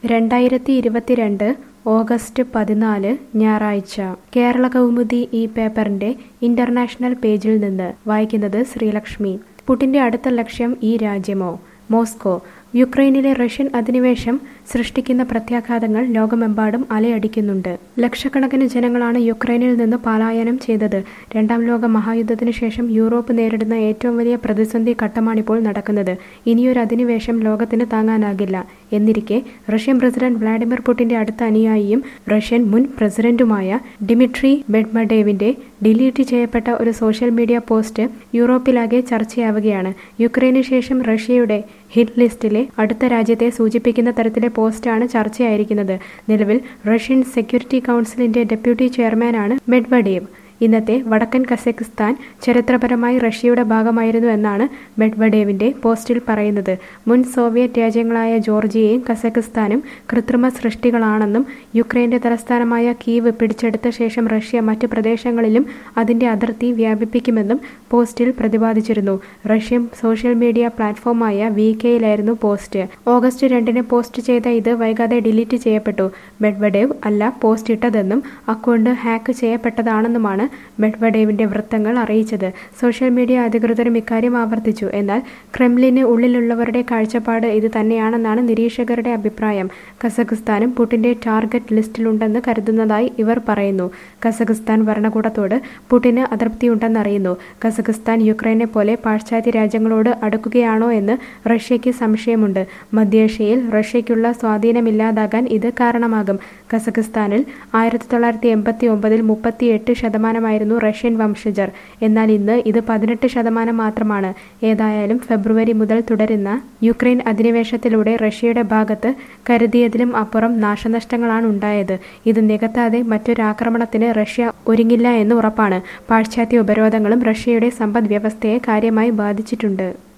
രണ്ടായിരത്തി ഇരുപത്തിരണ്ട് ഓഗസ്റ്റ് പതിനാല് ഞായറാഴ്ച കേരള കൗമുദി ഈ പേപ്പറിന്റെ ഇന്റർനാഷണൽ പേജിൽ നിന്ന് വായിക്കുന്നത് ശ്രീലക്ഷ്മി പുടിന്റെ അടുത്ത ലക്ഷ്യം ഈ രാജ്യമോ മോസ്കോ യുക്രൈനിലെ റഷ്യൻ അധിനിവേശം സൃഷ്ടിക്കുന്ന പ്രത്യാഘാതങ്ങൾ ലോകമെമ്പാടും അലയടിക്കുന്നുണ്ട് ലക്ഷക്കണക്കിന് ജനങ്ങളാണ് യുക്രൈനിൽ നിന്ന് പലായനം ചെയ്തത് രണ്ടാം ലോക മഹായുദ്ധത്തിനു ശേഷം യൂറോപ്പ് നേരിടുന്ന ഏറ്റവും വലിയ പ്രതിസന്ധി ഘട്ടമാണിപ്പോൾ നടക്കുന്നത് ഇനിയൊരു അധിനിവേശം ലോകത്തിന് താങ്ങാനാകില്ല എന്നിരിക്കെ റഷ്യൻ പ്രസിഡന്റ് വ്ളാഡിമിർ പുടിന്റെ അടുത്ത അനുയായിയും റഷ്യൻ മുൻ പ്രസിഡന്റുമായ ഡിമിട്രി മെഡ്മഡേവിന്റെ ഡിലീറ്റ് ചെയ്യപ്പെട്ട ഒരു സോഷ്യൽ മീഡിയ പോസ്റ്റ് യൂറോപ്പിലാകെ ചർച്ചയാവുകയാണ് യുക്രൈനു ശേഷം റഷ്യയുടെ ഹിറ്റ് ലിസ്റ്റിലെ അടുത്ത രാജ്യത്തെ സൂചിപ്പിക്കുന്ന തരത്തിലെ പോസ്റ്റാണ് ചർച്ചയായിരിക്കുന്നത് നിലവിൽ റഷ്യൻ സെക്യൂരിറ്റി കൗൺസിലിന്റെ ഡെപ്യൂട്ടി ചെയർമാനാണ് മെഡ്വഡേവ് ഇന്നത്തെ വടക്കൻ കസക്കിസ്ഥാൻ ചരിത്രപരമായി റഷ്യയുടെ ഭാഗമായിരുന്നു എന്നാണ് മെഡ്വഡേവിന്റെ പോസ്റ്റിൽ പറയുന്നത് മുൻ സോവിയറ്റ് രാജ്യങ്ങളായ ജോർജിയയും കസക്കിസ്ഥാനും കൃത്രിമ സൃഷ്ടികളാണെന്നും യുക്രൈന്റെ തലസ്ഥാനമായ കീവ് പിടിച്ചെടുത്ത ശേഷം റഷ്യ മറ്റ് പ്രദേശങ്ങളിലും അതിന്റെ അതിർത്തി വ്യാപിപ്പിക്കുമെന്നും പോസ്റ്റിൽ പ്രതിപാദിച്ചിരുന്നു റഷ്യൻ സോഷ്യൽ മീഡിയ പ്ലാറ്റ്ഫോമായ വി കെയിലായിരുന്നു പോസ്റ്റ് ഓഗസ്റ്റ് രണ്ടിന് പോസ്റ്റ് ചെയ്ത ഇത് വൈകാതെ ഡിലീറ്റ് ചെയ്യപ്പെട്ടു മെഡ്വഡേവ് അല്ല പോസ്റ്റ് ഇട്ടതെന്നും അക്കൗണ്ട് ഹാക്ക് ചെയ്യപ്പെട്ടതാണെന്നുമാണ് മെഡ്വഡേവിന്റെ വൃത്തങ്ങൾ അറിയിച്ചത് സോഷ്യൽ മീഡിയ അധികൃതരും ഇക്കാര്യം ആവർത്തിച്ചു എന്നാൽ ക്രെംലിന് ഉള്ളിലുള്ളവരുടെ കാഴ്ചപ്പാട് ഇത് തന്നെയാണെന്നാണ് നിരീക്ഷകരുടെ അഭിപ്രായം കസഖിസ്ഥാനും പുടിന്റെ ടാർഗറ്റ് ലിസ്റ്റിലുണ്ടെന്ന് കരുതുന്നതായി ഇവർ പറയുന്നു കസഖിസ്ഥാൻ ഭരണകൂടത്തോട് പുടിന് അതൃപ്തിയുണ്ടെന്നറിയുന്നു കസഖിസ്ഥാൻ യുക്രൈനെ പോലെ പാശ്ചാത്യ രാജ്യങ്ങളോട് അടുക്കുകയാണോ എന്ന് റഷ്യയ്ക്ക് സംശയമുണ്ട് മധ്യേഷ്യയിൽ റഷ്യയ്ക്കുള്ള സ്വാധീനമില്ലാതാകാൻ ഇത് കാരണമാകും കസഖിസ്ഥാനിൽ ആയിരത്തി തൊള്ളായിരത്തി എൺപത്തി ഒമ്പതിൽ മുപ്പത്തിയെട്ട് ശതമാനമായിരുന്നു റഷ്യൻ വംശജർ എന്നാൽ ഇന്ന് ഇത് പതിനെട്ട് ശതമാനം മാത്രമാണ് ഏതായാലും ഫെബ്രുവരി മുതൽ തുടരുന്ന യുക്രൈൻ അധിനിവേശത്തിലൂടെ റഷ്യയുടെ ഭാഗത്ത് കരുതിയതിലും അപ്പുറം നാശനഷ്ടങ്ങളാണ് ഉണ്ടായത് ഇത് നികത്താതെ മറ്റൊരാക്രമണത്തിന് റഷ്യ ഒരുങ്ങില്ല എന്ന് ഉറപ്പാണ് പാശ്ചാത്യ ഉപരോധങ്ങളും റഷ്യയുടെ സമ്പദ് വ്യവസ്ഥയെ കാര്യമായി ബാധിച്ചിട്ടുണ്ട്